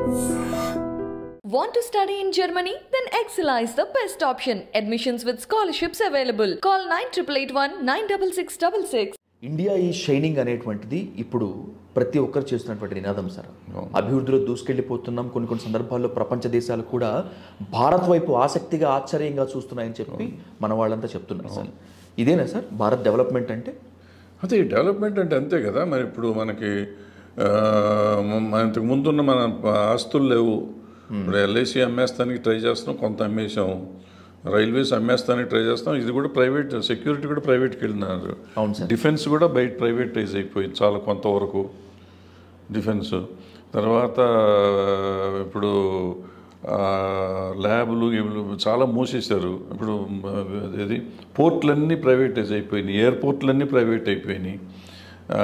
Want to study in Germany? Then Excella is the best option. Admissions with scholarships available. Call 9881 96666. India ఈ shining అనేటువంటిది ఇప్పుడు ప్రతి ఒక్కరు చేస్తున్నటువంటి నినాదం సార్ అభివృద్ధిలో దూసుకెళ్ళిపోతున్నాం కొన్ని కొన్ని సందర్భాల్లో ప్రపంచ దేశాలు కూడా భారత్ వైపు ఆసక్తిగా ఆశ్చర్యంగా చూస్తున్నాయని చెప్పి మన వాళ్ళంతా చెప్తున్నారు సార్ ఇదేనా సార్ భారత్ డెవలప్మెంట్ అంటే అదే డెవలప్మెంట్ అంటే అంతే కదా మరి ఇప్పుడు మనకి ఆ, మన ఇంతకు ముందున్న మన ఆస్తులు లేవు ఇప్పుడు ఎల్ఐసి అమ్మేస్తానికి ట్రై చేస్తున్నాం కొంత అమ్మేసాం రైల్వేస్ అమ్మేస్తానికి ట్రై చేస్తాం ఇది కూడా ప్రైవేట్ సెక్యూరిటీ కూడా ప్రైవేట్కి వెళ్ళినారు అవును సార్. డిఫెన్స్ కూడా బయట ప్రైవేటైజ్ అయిపోయింది చాలా కొంతవరకు డిఫెన్స్ తర్వాత ఇప్పుడు ఆ, ల్యాబులు ఇవులు చాలా మూసేశారు ఇప్పుడు ఇది పోర్ట్లన్నీ ప్రైవేటైజ్ అయిపోయినాయి ఎయిర్పోర్ట్లన్నీ ప్రైవేట్ అయిపోయినాయి ఆ,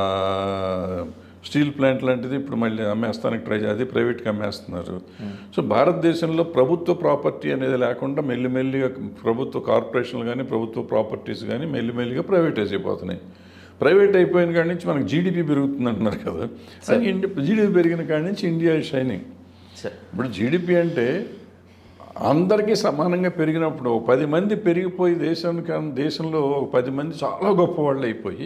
స్టీల్ ప్లాంట్ లాంటిది ఇప్పుడు మళ్ళీ అమ్మేస్తానికి ట్రై అది ప్రైవేట్కి అమ్మేస్తున్నారు సో భారతదేశంలో ప్రభుత్వ ప్రాపర్టీ అనేది లేకుండా మెల్లిమెల్లిగా ప్రభుత్వ కార్పొరేషన్లు కానీ ప్రభుత్వ ప్రాపర్టీస్ కానీ మెల్లిమెల్లిగా ప్రైవేటైజ్ అయిపోతున్నాయి ప్రైవేట్ అయిపోయిన కాడి నుంచి మనకు జీడిపి పెరుగుతుంది అంటున్నారు కదా జీడిపి పెరిగిన కాడి నుంచి ఇండియా షైనింగ్ సార్ ఇప్పుడు జీడిపి అంటే అందరికీ సమానంగా పెరిగినప్పుడు ఒక పది మంది పెరిగిపోయి దేశానికి దేశంలో ఒక పది మంది చాలా గొప్ప వాళ్ళు అయిపోయి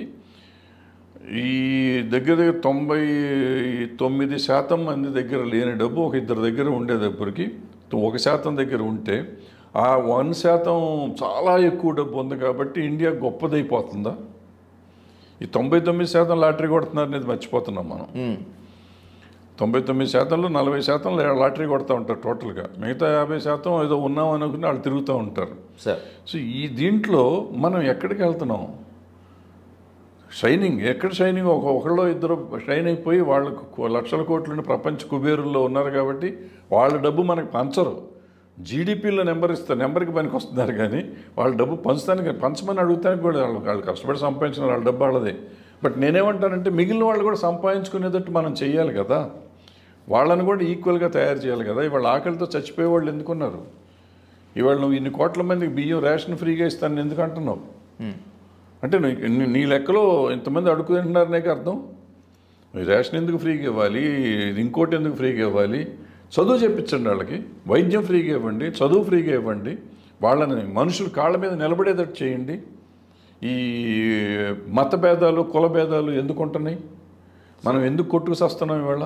ఈ దగ్గర దగ్గర తొంభై తొమ్మిది శాతం మంది దగ్గర లేని డబ్బు ఒక ఇద్దరు దగ్గర ఉండేటప్పటికి ఒక శాతం దగ్గర ఉంటే ఆ వన్ శాతం చాలా ఎక్కువ డబ్బు ఉంది కాబట్టి ఇండియా గొప్పదైపోతుందా ఈ తొంభై తొమ్మిది శాతం లాటరీ కొడుతున్నారు అనేది మర్చిపోతున్నాం మనం తొంభై తొమ్మిది శాతంలో నలభై శాతం లా- లాటరీ కొడతా ఉంటారు టోటల్గా మిగతా యాభై శాతం ఏదో ఉన్నాం అనుకుని వాళ్ళు తిరుగుతూ ఉంటారు సార్ సో ఈ దీంట్లో మనం ఎక్కడికి వెళ్తున్నాం షైనింగ్ ఎక్కడ షైనింగ్ ఒక ఒకళ్ళో ఇద్దరు షైన్ అయిపోయి వాళ్ళకు కో- లక్షల కోట్ల ప్రపంచ కుబేరుల్లో ఉన్నారు కాబట్టి వాళ్ళ డబ్బు మనకు పంచరు జీడిపిలో నెంబర్ ఇస్తారు నెంబర్కి పనికి వస్తున్నారు కానీ వాళ్ళ డబ్బు పంచడానికి పంచమని అడుగుతానికి కూడా వాళ్ళు వాళ్ళు కష్టపడి సంపాదించిన వాళ్ళ డబ్బు వాళ్ళదే బట్ నేనేమంటానంటే మిగిలిన వాళ్ళు కూడా సంపాదించుకునేటట్టు మనం చెయ్యాలి కదా వాళ్ళని కూడా ఈక్వల్గా తయారు చేయాలి కదా ఇవాళ ఆకలితో చచ్చిపోయే వాళ్ళు ఎందుకున్నారు ఇవాళ నువ్వు ఇన్ని కోట్ల మందికి బియ్యం రేషన్ ఫ్రీగా ఇస్తాను ఎందుకు అంటున్నావు అంటే నీ- నీ- నీ లెక్కలో ఇంతమంది అడుగుతుంటున్నారు నీకు అర్థం ఈ రేషన్ ఎందుకు ఫ్రీగా ఇవ్వాలి ఇది ఇంకోటి ఎందుకు ఫ్రీగా ఇవ్వాలి చదువు చెప్పించండి వాళ్ళకి వైద్యం ఫ్రీగా ఇవ్వండి చదువు ఫ్రీగా ఇవ్వండి వాళ్ళని మనుషులు కాళ్ళ మీద నిలబడేటట్టు చేయండి ఈ మత భేదాలు కుల భేదాలు ఎందుకు ఉంటున్నాయి మనం ఎందుకు కొట్టుకు సస్తున్నాం ఇవాళ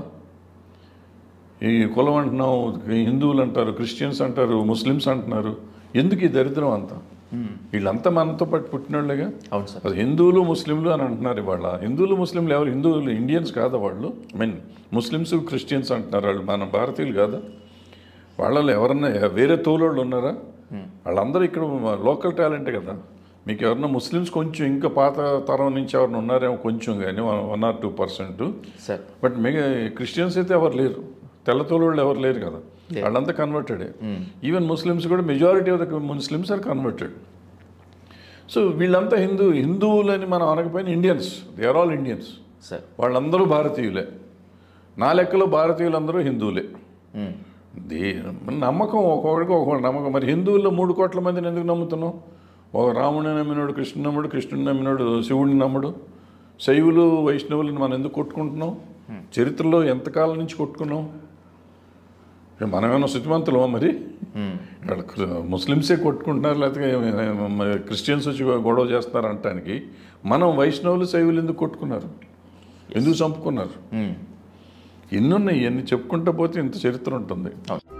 ఈ కులం అంటున్నాం ఈ హిందువులు అంటారు క్రిస్టియన్స్ అంటారు ముస్లిమ్స్ అంటున్నారు ఎందుకు ఈ దరిద్రం అంతా వీళ్ళంతా మనతో పాటు పుట్టినోళ్ళేగా అవును సార్ అది హిందువులు ముస్లింలు అని అంటున్నారు ఇవాళ హిందువులు ముస్లింలు ఎవరు హిందువులు ఇండియన్స్ కాదా వాళ్ళు ఐ మీన్ ముస్లిమ్స్ క్రిస్టియన్స్ అంటున్నారు వాళ్ళు మన భారతీయులు కాదా వాళ్ళలో ఎవరన్నా వేరే తోలోళ్ళు ఉన్నారా వాళ్ళందరూ ఇక్కడ లోకల్ టాలెంటే కదా మీకు ఎవరన్నా ముస్లిమ్స్ కొంచెం ఇంకా పాత తరం నుంచి ఎవరైనా ఉన్నారేమో కొంచెం కానీ one or two percent sir but మిగ క్రిస్టియన్స్ అయితే ఎవరు లేరు తెల్ల తోలు ఎవరు లేరు కదా వాళ్ళంతా కన్వర్టెడే ఈవెన్ ముస్లిమ్స్ కూడా majority of the Muslims are converted so వీళ్ళంతా హిందూ హిందువులని మనం అనకపోయినా Indians they are all Indians sir వాళ్ళందరూ భారతీయులే నా లెక్కలో భారతీయులందరూ హిందువులే దే నమ్మకం ఒక్కొక్కడికి ఒక్కొక్క నమ్మకం మరి హిందువుల్లో మూడు కోట్ల మందిని ఎందుకు నమ్ముతున్నాం ఒక రాముడిని నమ్మినోడు కృష్ణుని నమ్ముడు కృష్ణుని నమ్మినోడు శివుడిని నమ్ముడు శైవులు వైష్ణవులను మనం ఎందుకు కొట్టుకుంటున్నాం చరిత్రలో ఎంతకాలం నుంచి కొట్టుకున్నాం ఏ మనమేమన్నా శుచిమంతులమా మరి ఇక్కడ క్రి- ముస్లిమ్సే కొట్టుకుంటున్నారు లేకపోతే మరి క్రిస్టియన్స్ వచ్చి గొడవ చేస్తున్నారు అనటానికి మనం వైష్ణవులు శైవులు ఎందుకు కొట్టుకున్నారు ఎందుకు చంపుకున్నారు ఎన్నున్నాయి ఎన్ని చెప్పుకుంటా పోతే ఇంత చరిత్ర ఉంటుంది అవును